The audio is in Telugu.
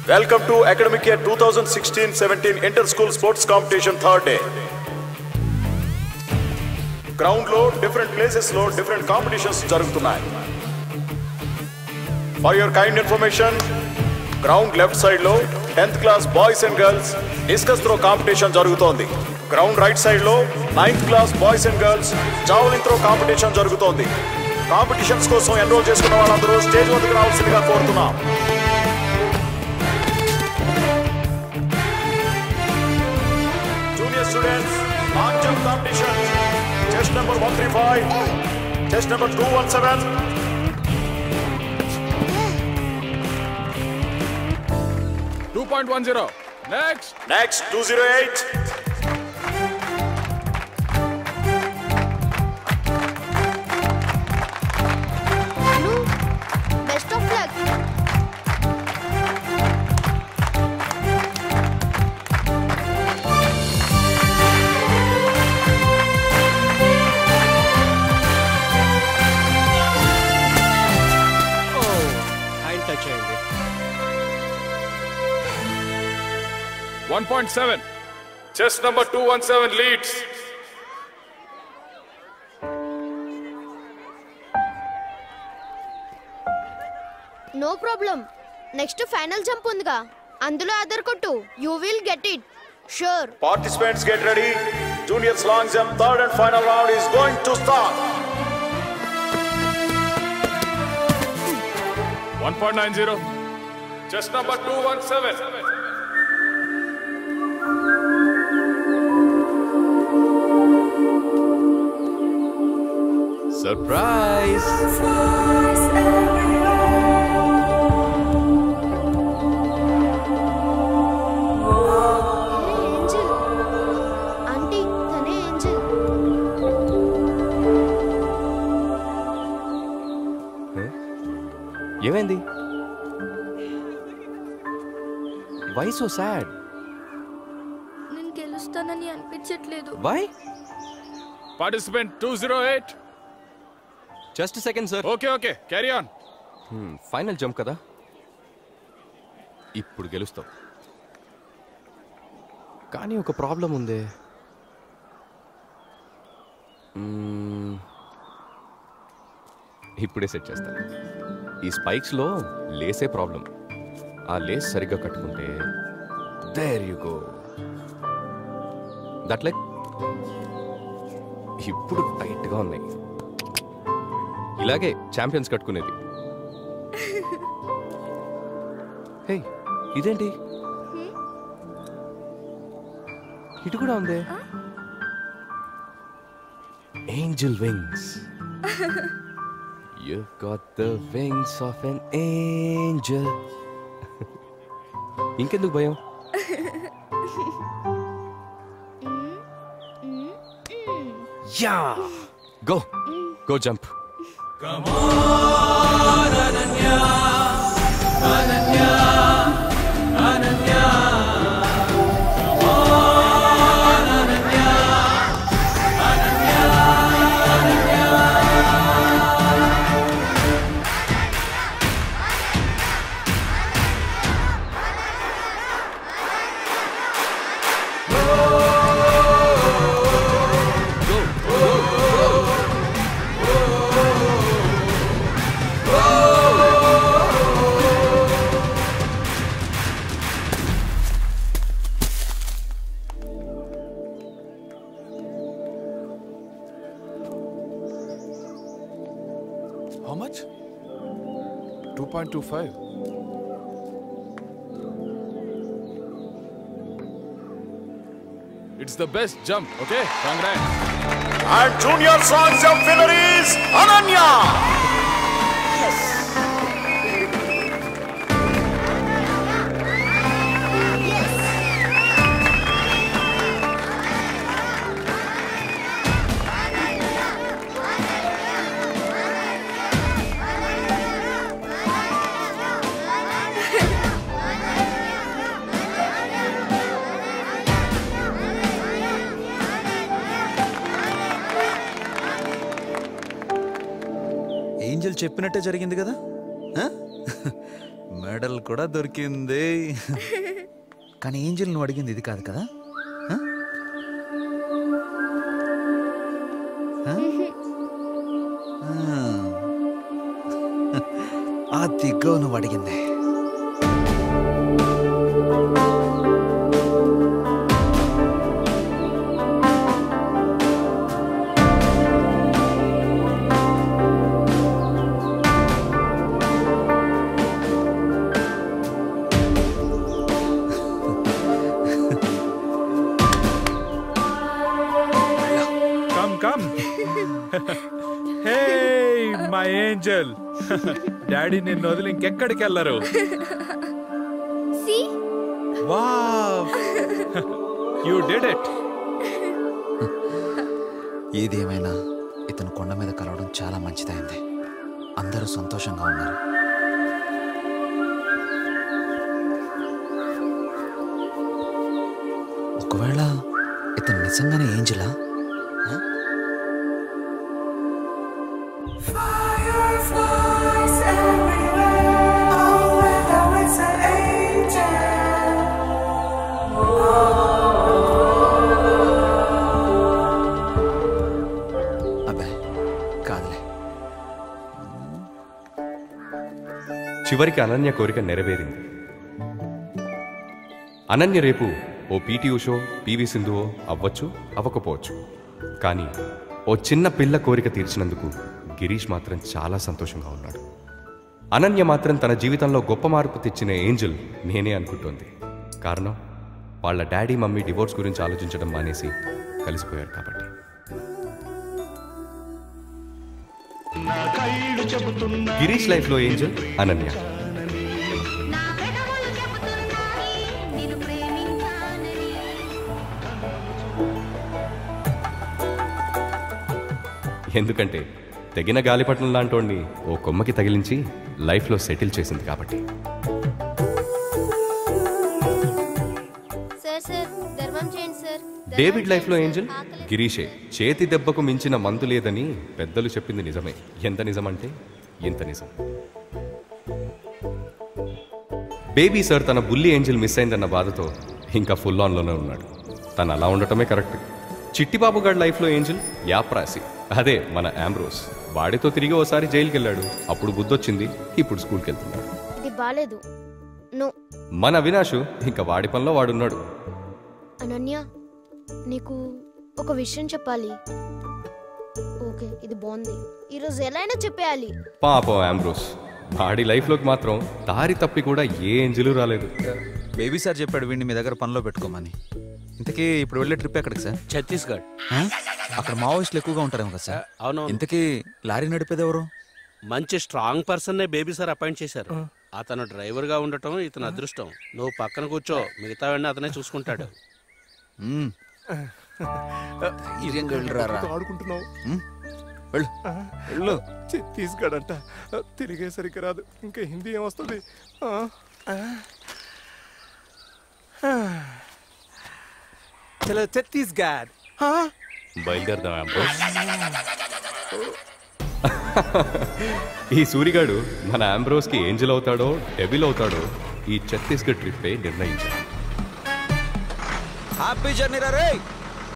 Welcome to academic year 2016-17 inter-school sports competition third day. Ground లో డిఫరెంట్ ప్లేసెస్ లో డిఫరెంట్ కాంపిటీషన్స్ జరుగుతున్నాయి for your kind information ground left side లో tenth class boys and girls discus throw competition జరుగుతోంది గ్రౌండ్ రైట్ సైడ్ లో ninth class boys and girls javelin throw competition జరుగుతోంది కాంపిటీషన్స్ కోసం ఎన్రోల్ చేసుకున్న వాళ్ళందరూ స్టేజ్ వద్దకు రావాల్సిందిగా కోరుతున్నాం junior students, long jump competition. Test number 135, test number 217. Two point one zero next Next, 208. Anu best of luck hand touch అయ్యింది one point seven chest number two one seven leads no problem next final jump ఉందిగా అందులో ఆధార్ కొట్టు you will get it sure Participants get ready. Juniors long jump third and final round is going to start. One point nine zero chest number two one seven surprise angel aunty తనే ఏంజల్ ఏమైంది వై సో సాడ్ నేను గెలుస్తానని అనిపించట్లేదు why participant two zero eight just second sir okay okay carry on final jump కదా ఇప్పుడు గెలుస్తావు కానీ ఒక ప్రాబ్లం ఉంది మ్మ్. ఇప్పుడే సెట్ చేస్తాను ఈ స్పైక్స్లో లేసే ప్రాబ్లం ఆ లేస్ సరిగ్గా కట్టుకుంటే there you go that like ఇప్పుడు టైట్గా ఉన్నాయి ఇలాగే ఛాంపియన్స్ కట్టుకునేది హే ఇదేంటి ఇటు కూడా ఉంది angel wings you got the wings of an angel ఇంకెందుకు భయం yeah go go jump how much two point two five it's the best jump okay congrats And junior long jump winner is Ananya. ఏంజల్ చెప్పినట్టే జరిగింది కదా ఆ? మెడల్ కూడా దొరికింది కానీ ఏంజల్ నువ్వు అడిగింది ఇది కాదు కదా హ? హ? ఆ. ఆ దిగ్గో నువ్వు అడిగింది come come hey my angel daddy నిన్ను వదిలి ఇంకెక్కడికి వెళ్ళరు see wow you did it ఏది ఏమైనా ఇతను కొండ మీద కలవడం చాలా మంచిదైంది అందరూ సంతోషంగా ఉన్నారు ఒకవేళ ఇతను నిజంగానే ఏంజిలా ఆ? Fireflies everywhere. Oh, whether it's an angel. అబ్బే కాదులే చివరికి అనన్య కోరిక నెరవేరింది అనన్య రేపు ఓ పీటీ ఉషో పివి సింధువో అవ్వచ్చు అవ్వకపోవచ్చు కానీ ఓ చిన్న పిల్ల కోరిక తీర్చినందుకు గిరీష్ మాత్రం చాలా సంతోషంగా ఉన్నాడు అనన్య మాత్రం తన జీవితంలో గొప్ప మార్పు తెచ్చిన ఏంజల్ నేనే అనుకుంటోంది కారణం వాళ్ళ డాడీ మమ్మీ డివోర్స్ గురించి ఆలోచించడం మానేసి కలిసిపోయారు కాబట్టి గిరీష్ లైఫ్లో ఏంజల్ అనన్య నా పెదవులు చెబుతున్నాయి నిన్ను ప్రేమించానని ఎందుకంటే తెగిన గాలిపటం లాంటోడిని ఓ కొమ్మకి తగిలించి లైఫ్లో సెటిల్ చేసింది కాబట్టి సార్ సార్ ధర్మం చేయండి సార్ డేవిడ్ లైఫ్లో ఏంజల్ గిరీషే చేతి దెబ్బకు మించిన మందు లేదని పెద్దలు చెప్పింది నిజమే ఎంత నిజమంటే ఎంత నిజం బేబీ సార్ తన బుల్లి ఏంజల్ మిస్ అయిందన్న బాధతో ఇంకా ఫుల్ ఆన్లోనే ఉన్నాడు తను అలా ఉండటమే కరెక్ట్ చిట్టిబాబు గారి లైఫ్లో ఏంజల్ యాప్రాసి అదే మన ఆంబ్రోస్ వాడితో తిరిగి ఓసారి జైలుకి వెళ్ళాడు అప్పుడు బుద్ధొచ్చింది ఇప్పుడు స్కూల్కి వెళ్తున్నాడు ఇది బాలేదు నో మన అవినాష్ ఇంకా వాడి పనిలో వాడున్నాడు అనన్య నీకు ఒక విషయం చెప్పాలి ఓకే ఇది బాగుంది ఈరోజు ఎలా అయినా చెప్పేయాలి పాపం ఆంబ్రోస్ వాడి లైఫ్లోకి మాత్రం దారి తప్పి కూడా ఏ ఏంజలు రాలేదు బేబీ సార్ చెప్పాడు వీడిని మీ దగ్గర పనిలో పెట్టుకోమని ఇంతకీ ఇప్పుడు వెళ్ళే ట్రిప్ ఎక్కడికి సార్ ఛత్తీస్గఢ్ ఆ? అక్కడ మావోయిస్టులు ఎక్కువగా ఉంటారేమో కదా సార్ అవును ఇంతకీ లారీ నడిపేది ఎవరు మంచి స్ట్రాంగ్ పర్సన్ నే బేబీ సార్ అపాయింట్ చేశారు అతను డ్రైవర్ గా ఉండటం ఇతను అదృష్టం నువ్వు పక్కన కూర్చో మిగతా అతనే చూసుకుంటాడు మ్మ్. ధైర్యంగా వెళ్ళిరారా. ఆడుకుంటున్నావు మ్మ్. వెళ్ళు వెళ్ళు ఛత్తీస్గఢ్ అంట తిరిగే సరిగ్గా రాదు ఇంకా హిందీ ఏమొస్తుంది ఆ, ఆ. చలో ఛత్తీస్గఢ్ ఆ? బయలుదేరదాం ఆంబ్రోస్ ఈ సూరిగాడు మన ఆంబ్రోస్కి ఏంజల్ అవుతాడో డెబిల్ అవుతాడో ఈ ఛత్తీస్గఢ్ ట్రిప్పే నిర్ణయించాడు హ్యాపీ జర్నీ రా రే